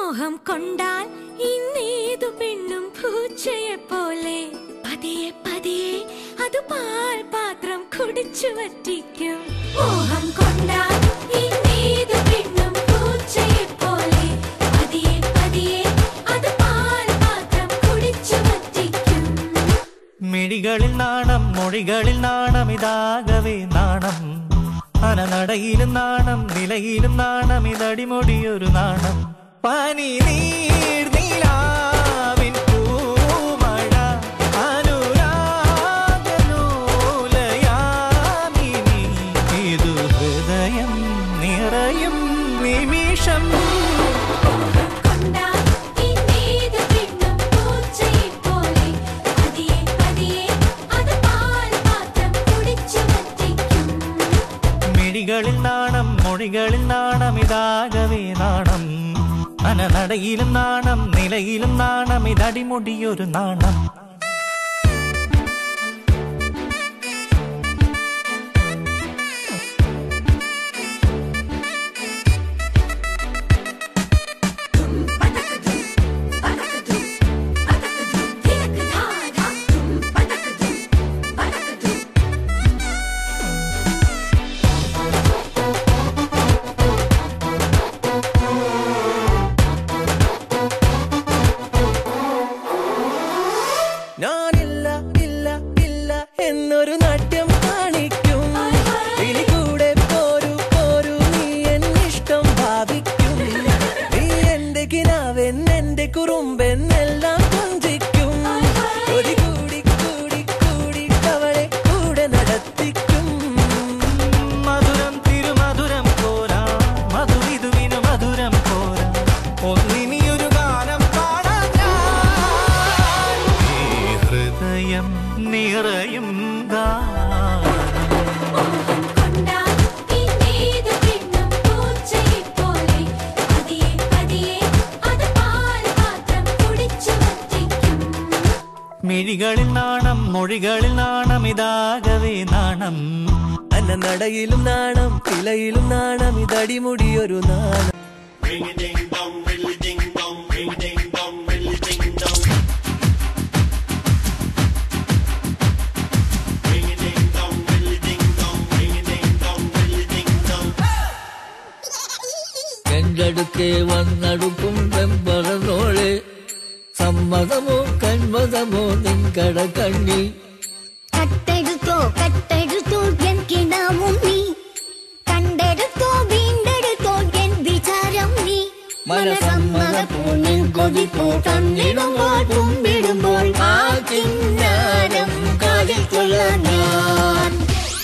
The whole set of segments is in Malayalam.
മോഹം കൊണ്ടാൽ ഇന്നേതു പെണ്ണും പൂച്ചയെ പോലെ പതിയെ പതിയെ അത് പാൽ പാത്രം കുടിച്ചു വറ്റിക്കും മോഹം കൊണ്ടാൽ ഇന്നേതു പെണ്ണും പൂച്ചയെ പോലെ പതിയെ പതിയെ അത് പാൽ പാത്രം കുടിച്ചു വറ്റിക്കും മിഴികളിൽ നാണം മൊഴികളിൽ നാണം ഇതാകവേ നാണം അനനടയിലും നാണം നിലയിലും നാണം ഇതടിമൊടിയൊരു നാണം പനി നീർ നീലാവിൻ പൂമഴ അനുരാഗലോലയാമിനി ഇതു ഹൃദയം നിറയും നിമിഷം കൊണ്ടാൽ ഇന്നേതു പെണ്ണും പൂച്ചയെ പോലെ പതിയെ പതിയെ അത് പാൽ പാത്രം കുടിച്ചു വറ്റിക്കും മിഴികളിൽ നാണം മൊഴികളിൽ നാണം ഇതാകവേ നാണം അനനടയിലും നാണം നിലയിലും നാണം ഇതടിമുടിയൊരു നാണം ഞാനില്ല ഇല്ല ഇല്ല എന്നൊരു നാട്യം കാണിക്കും ഇനി കൂടെ പോരു പോരു നീ എന്നിഷ്ടം ഭാവിക്കും നീ എന്റെ കിനാവൻ എന്റെ കുറുമ്പൻ എല്ലാം കൊഞ്ചിക്കും ഒരു കൂടി കൂടി കൂടി അവളെ കൂടെ നടത്തിക്കും മധുരം തിരുമധുരം പോരാ മധുവിധുവിനു മധുരം പോരാ ഒന്നിനിയൊരു ഗാനം പാടാൻ ഞാൻ. ഈ ഹൃദയം നിറയും ഗാനം കൊണ്ടാൽ ഇന്നേതു പെണ്ണും പൂച്ചയെ പോലെ പതിയെ പതിയെ അത് പാൽ പാത്രം കുടിച്ചു വറ്റിക്കും മിഴികളിൽ നാണം മൊഴികളിൽ നാണം ഇതാകവേ നാണം അന്ന നടയിലും നാണം ഇലയിലും നാണം ഇതടിമുടിയൊരു നാണം എൻ്റടുക്കെ വന്നടുക്കും വെമ്പറന്നോളെ സമ്മതമോ കന്മതമോ നിൻകട കണ്ണിൽ കട്ടെടുത്തോ കട്ടെടുത്തോ എൻ കിണാവും നീ കണ്ടെടുത്തോ വീണ്ടെടുത്തോ എൻ വിചാരം നീ മനസമ്മത പൂണിൻ കൊതിപ്പൂ തന്നിടുമ്പോൾ കുമ്പിടുമ്പോൾ ആ കിന്നാരം കാതിൽ കൊള്ളാൻ ഞാൻ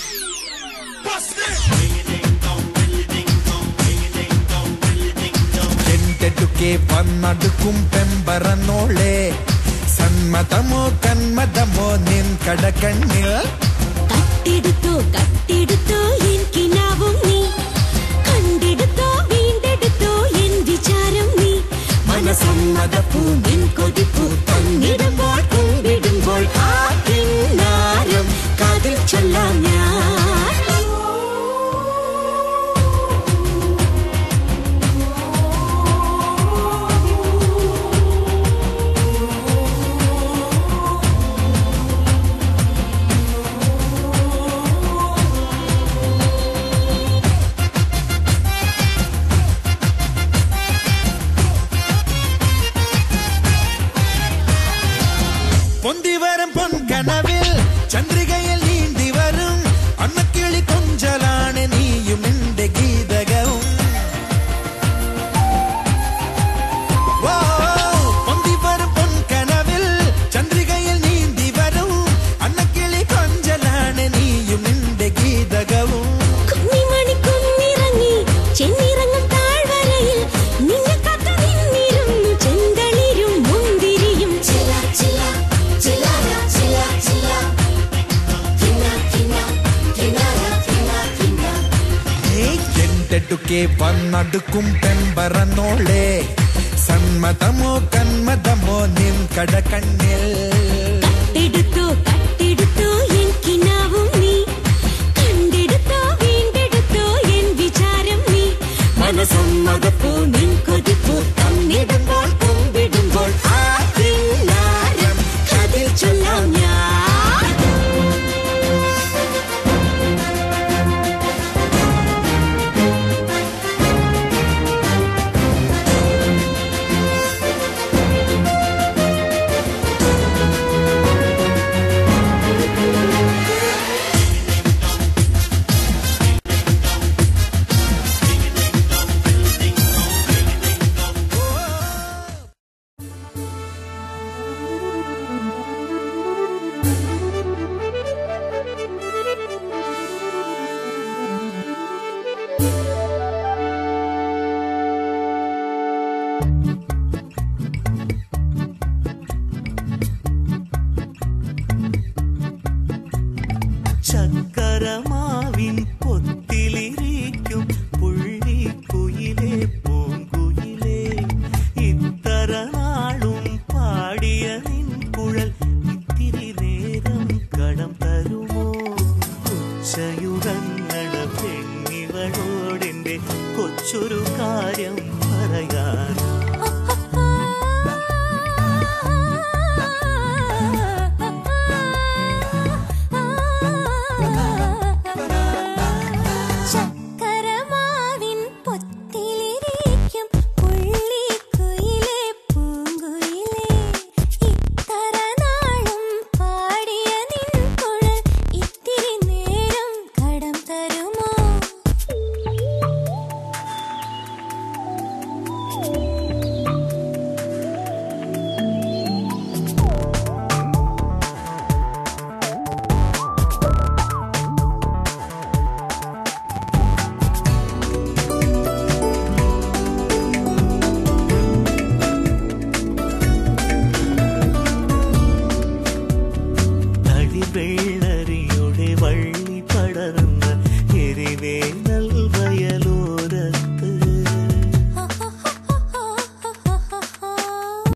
ಎಂಟೆಟುಕೆ ಪನ್ನಡುಕುಂ ಪೆಂಬರನೋಳೆ സന്മതമോ കന്മതമോ നിൻ കടകണ്ണിൽ കട്ടെടുത്തോ കട്ടെടുത്തോ എൻ കിനാവും നീ കണ്ടെടുത്തോ വീണ്ടെടുത്തോ എൻ വിചാരം നീ മനസമ്മത പൂവിൻ കൊതിപ്പൂ തന്നിടുമ്പോൾ കുമ്പിടുമ്പോൾ ആ കിന്നാരം കാതിൽ ചൊല്ലാം ഞാൻ പൊന്തിവരം പൊൻകനവിൽ ചന്ദ്രികയിൽ നീന്തി വരും അന്നക്കിളി കൊഞ്ചലാണ് നീയും എന്റെ ഗീതകവും ഓ, പൊന്തിവരം പൊൻകനവിൽ ചന്ദ്രികയിൽ നീന്തി വരും അന്നക്കിളി കൊഞ്ചലാണ് നീയും എന്റെ ഗീതകവും കുഞ്ഞിമണി കുഞ്ഞിറങ്ങി ചെന്നിറങ്ങും താഴ്വരയിൽ നിന്നെ കാത്തു നിന്നിരുന്നു ചെന്തളിരും മുന്തിരിയും ചില ചില ചിലര ചില ചില കിന്ന കിന്ന കിന്നര കിന്ന കിന്ന ಎಂಟೆಟುಕೆ ಪನ್ನಡುಕುಂ ಪೆಂಬರನೋಳೆ സന്മതമോ കന്മതമോ നിൻ കടകണ്ണിൽ കട്ടെടുത്തോ കട്ടെടുത്തോ എൻ കിനാവും നീ കണ്ടെടുത്തോ വീണ്ടെടുത്തോ എൻ വിചാരം നീ മനസമ്മതപ്പൂ നിൻ കൊതിപ്പൂ തന്നിടും ചക്കരമാവിൻ പൊത്തിലിരിക്കും പുള്ളിക്കുയിലേ പൂങ്കുയിലേ ഇത്തര നാളും പാടിയ നിൻ കുഴൽ ഇത്തിരി നേരം കടം തരുമോ ഉച്ചയുറങ്ങണ പെണ്ണിവളോടെന്റെ കൊച്ചൊരു